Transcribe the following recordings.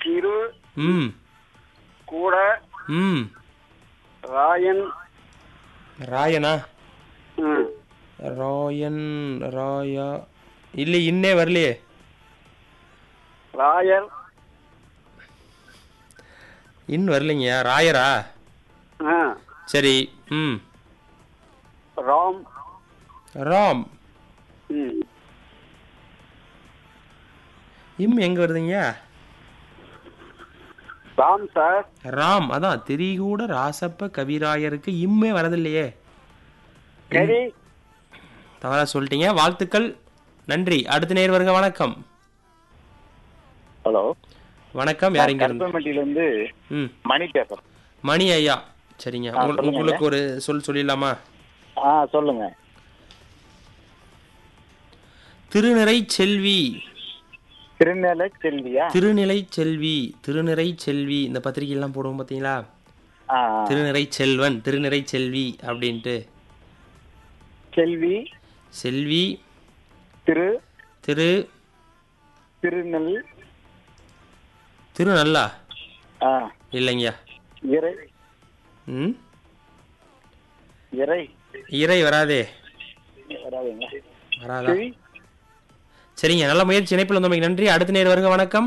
இரு ம் கூட ம் ராயன் ராயனா ம், ராயன் ராயா இல்லை இன்னே வரலையே ராயர் இன் வரலைங்கய்யா ராயரா ஆ, சரி ம் ராம் ராம் ம், இம் எங்கே வருதுங்கய்யா ராம் சார் ராம் அதான் திரிகூட ராசப்ப கவிராயருக்கு இம்மே வரதில்லையே சரி தவறா சொல்லிட்டீங்க வாழ்த்துக்கள் நன்றி அடுத்த நேர் வருக வணக்கம் ஹலோ வணக்கம் யார் இங்க இருந்து கருப்பம்பட்டியில இருந்து ம் மணி பேசுறேன் மணி ஐயா சரிங்க ஆ, உங்க- சொல்லுங்க உங்களுக்கு ஒரு சொல் சொல்லிடலாமா ஆ சொல்லுங்க திருநிறை செல்வி திருநெல்லை செல்வியா திருநிலை செல்வி திருநிறை செல்வி இந்த பத்திரிகைலாம் போடுவோம் பார்த்தீங்களா ஆ, ஆ. திருநிறை செல்வன் திருநிறை செல்வி அப்படின்ட்டு செல்வி செல்வி திரு திரு திருநெல் திரு நல்லா ஆ, இல்லைங்கய்யா இறை ம் இறை இறை வராதே வராதுங்க வராதா செவி சரிங்க நல்ல முயற்சி இணைப்பில் வந்தமைக்கு நன்றி அடுத்த நேர் வருக வணக்கம்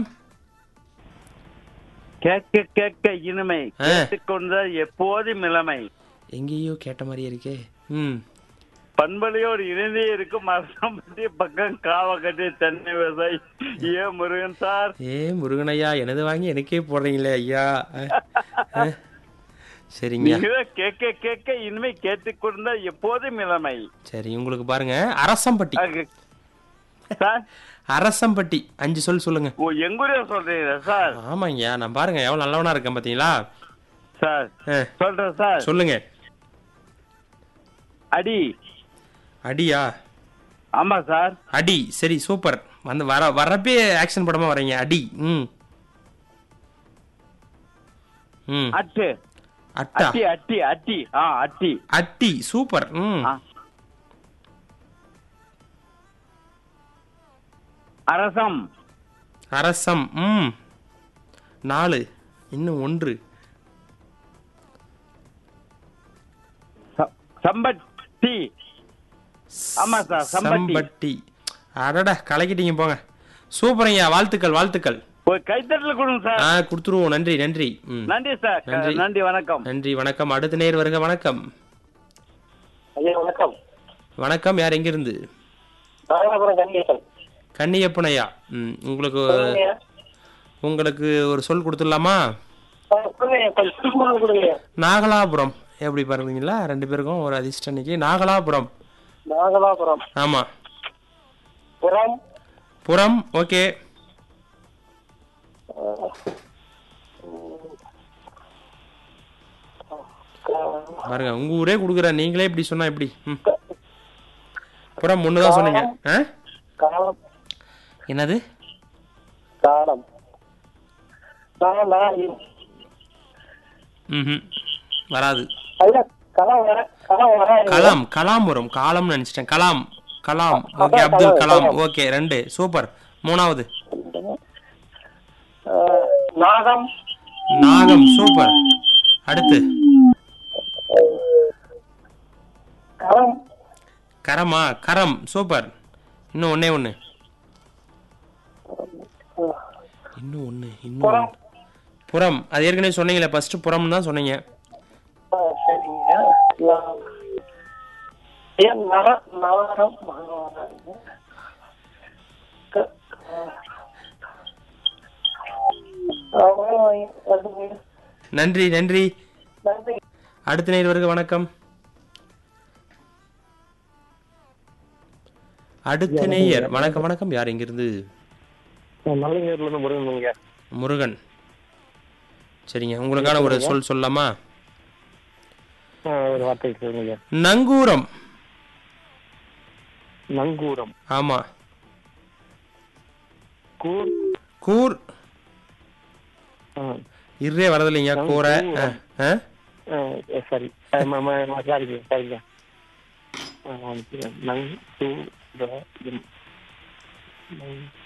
கேட்க கேட்க இனிமை ஆ. கேட்டுக்கொண்டால் எப்போதும் இளமை எங்கேயோ கேட்ட மாதிரியே இருக்கே ம் பண்பலையோடு இணைந்தே இருக்கும் மரசம்பட்டி பக்கம் காவக்கட்டி தென்னை விவசாயி ஏ முருகன் சார் ஏ முருகனையா எனது வாங்கி எனக்கே போடுறீங்களே ஐயா அஹ், அஹ். சரிங்க நீங்க கேட்க கேட்க இனிமை கேட்டுக்கொண்டால் எப்போதும் இளமை சரி உங்களுக்கு பாருங்க அரசம்பட்டி அது- சார் அரசம்பட்டி அஞ்சு சொல் சொல்லுங்க ஓ எங்கூரியா சொல்றீங்களா சார் ஆமாங்கய்யா நான் பாருங்க எவ்வளவு நல்லவனா இருக்கேன் பாத்தீங்களா சார் அஹ், சொல்றேன் சார் சொல்லுங்க அடி அடியா ஆமா சார் அடி சரி சூப்பர் வந்து வர வரப்பே ஆக்ஷன் படமா வரீங்க அடி ம் ம் அட்டு அட்டா அட்டி அட்டி அட்டி ஆ அட்டி அட்டி சூப்பர் ம் ஆ. அரசம் அரசம் ம் நாலு இன்னும் ஒன்று ச- சம்பட்டி ஆமா சார் சம்பட்டி சம்பட்டி அடடா கலக்கிட்டீங்க போங்க சூப்பருங்கய்யா வாழ்த்துக்கள் வாழ்த்துக்கள் ஒரு கைத்தட்டல் கொடுங்க சார் ஆ கொடுத்துருவோம் நன்றி நன்றி ம் நன்றி சார் க- நன்றி. நன்றி வணக்கம் நன்றி வணக்கம் அடுத்த நேர் வருக வணக்கம் ஐயா வணக்கம் வணக்கம் யார் எங்கிருந்து நாகலாபுரம் கன்னியப்பன் கன்னியப்பன் ஐயா ம் உங்களுக்கு உங்களுக்கு ஒரு சொல் கொடுத்துடலாமா கொடுங்க நாகலாபுரம் எப்படி பாருங்களா ரெண்டு பேருக்கும் ஒரு அதிர்ஷ்டம் இன்னைக்கு நாகலாபுரம் நாகலாபுரம் ஆமா புறம் புறம் ஓகே பாருங்க உங்க ஊரே கொடுக்குற நீங்களே இப்படி சொன்னா எப்படி ம். புறம் ஒன்று தான் சொன்னீங்க ஆ காலம் என்னது காலம் ம் வராது ஐயா களம் வர களம் வர கலாம் கலாம் வரும் காலம்னு நினைச்சிட்டேன் கலாம் கலாம் ஓகே அப்துல் கலாம் ஓகே ரெண்டு சூப்பர் மூணாவது நாகம் நாகம் சூப்பர் அடுத்து களம் கரமா கரம் சூப்பர் இன்னும் ஒண்ணே ஒண்ணு இன்னும் ஒண்ணு இன்னும் ஒண்ணு. புறம் அது ஏற்கனவே சொன்னீங்களே ஃபர்ஸ்ட் புறம் தான் சொன்னீங்க ஆ, சரிங்க நான் ஐயா நர நரம் க- அவ்வளோ வருதுங்க. நன்றி நன்றி நன்றி அடுத்த நேர் வருக வணக்கம் அடுத்த நேயர் வணக்கம் வணக்கம் யார் இங்கிருந்து நல்லங்கூர்ல இருந்து முருகன் முருகன் சரிங்க உங்களுக்கான ஒரு சொல் சொல்லலாமா ஒரு வார்த்தை சொல்லுங்க நங்கூரம் நங்கூரம் ஆமா கூர் கூர் ஆ, இருறே வரதில்லைங்க கூரை ஆ, ஆ? ஆ, சரி சரிங்க சரிங்க ஆ, நங் கூ ர இம். நங்